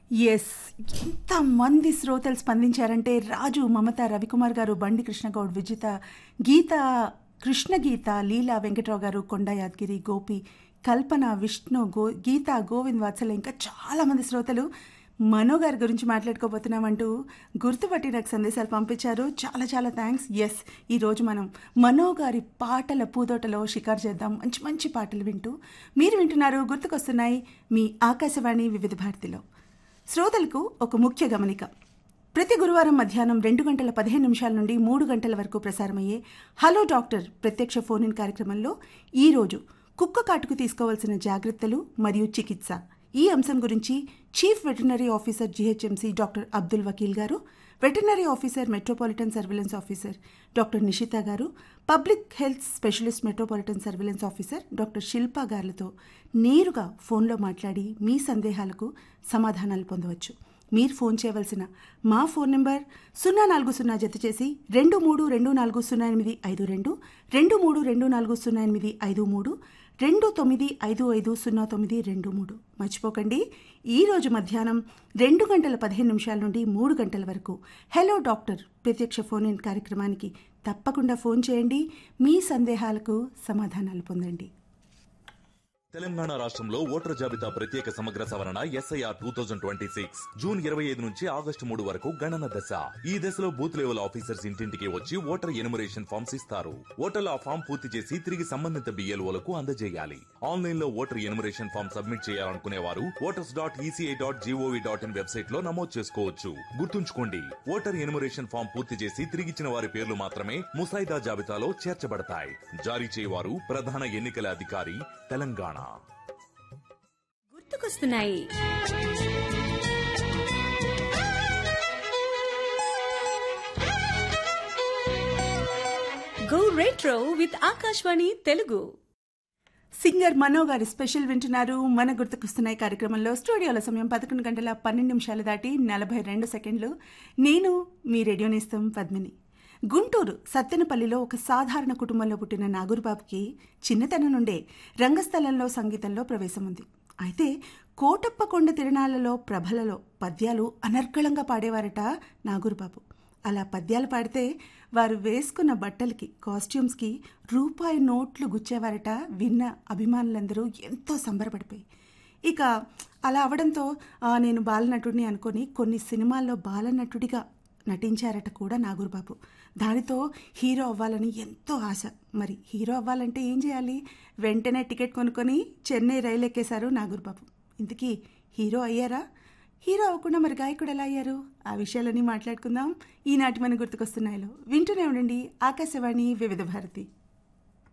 yes ఎంతమంది శ్రోతలు స్పందించారంటే రాజు మమత రవికుమార్ గారు బండి కృష్ణగౌడ్ విజిత గీత కృష్ణ గీత లీలా వెంకట్రావు గారు కొండ యాదగిరి గోపి కల్పన విష్ణు గో గీత గోవింద్ వాత్సల ఇంకా చాలామంది శ్రోతలు మనో గారి గురించి మాట్లాడుకోబోతున్నామంటూ గుర్తుపట్టి నాకు సందేశాలు పంపించారు చాలా చాలా థ్యాంక్స్ ఎస్ ఈరోజు మనం మనో గారి పాటల పూదోటలో షికారు చేద్దాం మంచి మంచి పాటలు వింటూ మీరు వింటున్నారు గుర్తుకొస్తున్నాయి మీ ఆకాశవాణి వివిధ భారతిలో శ్రోతలకు ఒక ముఖ్య గమనిక ప్రతి గురువారం మధ్యాహ్నం రెండు గంటల పదిహేను నిమిషాల నుండి మూడు గంటల వరకు ప్రసారమయ్యే హలో డాక్టర్ ప్రత్యక్ష ఫోన్ ఇన్ కార్యక్రమంలో ఈరోజు కుక్క కాటుకు తీసుకోవాల్సిన జాగ్రత్తలు మరియు చికిత్స ఈ అంశం గురించి chief veterinary officer GHMC doctor Abdul Vakeel గారు veterinary officer metropolitan surveillance officer doctor Nishitha గారు public health specialist metropolitan surveillance officer doctor Shilpa గారులతో నేరుగా ఫోన్లో మాట్లాడి మీ సందేహాలకు సమాధానాలు పొందవచ్చు మీరు ఫోన్ చేయవలసిన మా ఫోన్ నెంబర్ సున్నా నాలుగు సున్నా జత చేసి రెండు మూడు రెండు నాలుగు సున్నా ఎనిమిది ఐదు రెండు రెండు మూడు రెండు నాలుగు సున్నా ఎనిమిది ఐదు మూడు రెండు తొమ్మిది ఐదు ఐదు సున్నా తొమ్మిది రెండు మూడు మర్చిపోకండి ఈరోజు మధ్యాహ్నం రెండు గంటల పదిహేను నిమిషాల నుండి మూడు గంటల వరకు హలో డాక్టర్ ప్రత్యక్ష ఫోన్ ఇన్ కార్యక్రమానికి తప్పకుండా ఫోన్ చేయండి మీ సందేహాలకు సమాధానాలు పొందండి తెలంగాణ రాష్ట్రంలో ఓటర్ జాబితా ప్రత్యేక సమగ్ర సవరణ SIR two thousand twenty six June ఇరవై ఐదు నుంచి ఆగస్టు మూడు వరకు గణన దశ ఈ దశలో బూత్ లెవెల్ ఆఫీసర్స్ ఇంటింటికి వచ్చి ఓటర్ ఎనుమరేషన్ ఫామ్స్ ఇస్తారు ఓటర్లు ఆ ఫామ్ పూర్తి చేసి తిరిగి సంబంధిత బిఎల్ఓలకు అందజేయాలి ఆన్లైన్ లో ఓటర్ ఎనుమరేషన్ ఫామ్ సబ్మిట్ చేయాలనుకునే వారు voters dot ECI dot GOV dot in website లో నమోదు చేసుకోవచ్చు గుర్తుంచుకోండి ఓటర్ ఎనుమరేషన్ ఫామ్ పూర్తి చేసి తిరిగిచ్చిన వారి పేర్లు మాత్రమే ముసాయిదా జాబితాలో చేర్చబడతాయి జారీ చేయవారు ప్రధాన ఎన్నికల అధికారి తెలంగాణ గుర్తుకొస్తున్నాయి go retro with Akashvani Telugu singer Mano గారి స్పెషల్ వింటున్నారు మన గుర్తుకొస్తున్నాయి కార్యక్రమంలో స్టూడియోల సమయం పదకొండు గంటల పన్నెండు నిమిషాలు దాటి నలభై రెండు సెకండ్లు నేను మీ రేడియో నేస్తం పద్మిని గుంటూరు సత్తెనపల్లిలో ఒక సాధారణ కుటుంబంలో పుట్టిన నాగూరుబాబుకి చిన్నతనం నుండే రంగస్థలంలో సంగీతంలో ప్రవేశం ఉంది అయితే కోటప్ప కొండ తిరణాలలో ప్రభలలో పద్యాలు అనర్గళంగా పాడేవారట నాగూరుబాబు అలా పద్యాలు పాడితే వారు వేసుకున్న బట్టలకి కాస్ట్యూమ్స్కి రూపాయి నోట్లు గుచ్చేవారట విన్న అభిమానులందరూ ఎంతో సంబరపడిపోయి ఇక అలా అవడంతో "ఆ, నేను బాలనటుడిని అనుకొని కొన్ని సినిమాల్లో బాలనటుడిగా నటించారట కూడా నాగూర్బాబు దానితో హీరో అవ్వాలని ఎంతో ఆశ మరి హీరో అవ్వాలంటే ఏం చేయాలి వెంటనే టికెట్ కొనుక్కొని చెన్నై రైలు ఎక్కేశారు నాగూర్బాబు ఇంతకీ హీరో అయ్యారా హీరో అవ్వకుండా మరి గాయకుడు ఎలా అయ్యారు ఆ విషయాలన్నీ మాట్లాడుకుందాం ఈనాటి మన గుర్తుకొస్తున్నాయిలో వింటూనే ఉండండి ఆకాశవాణి వివిధ భారతి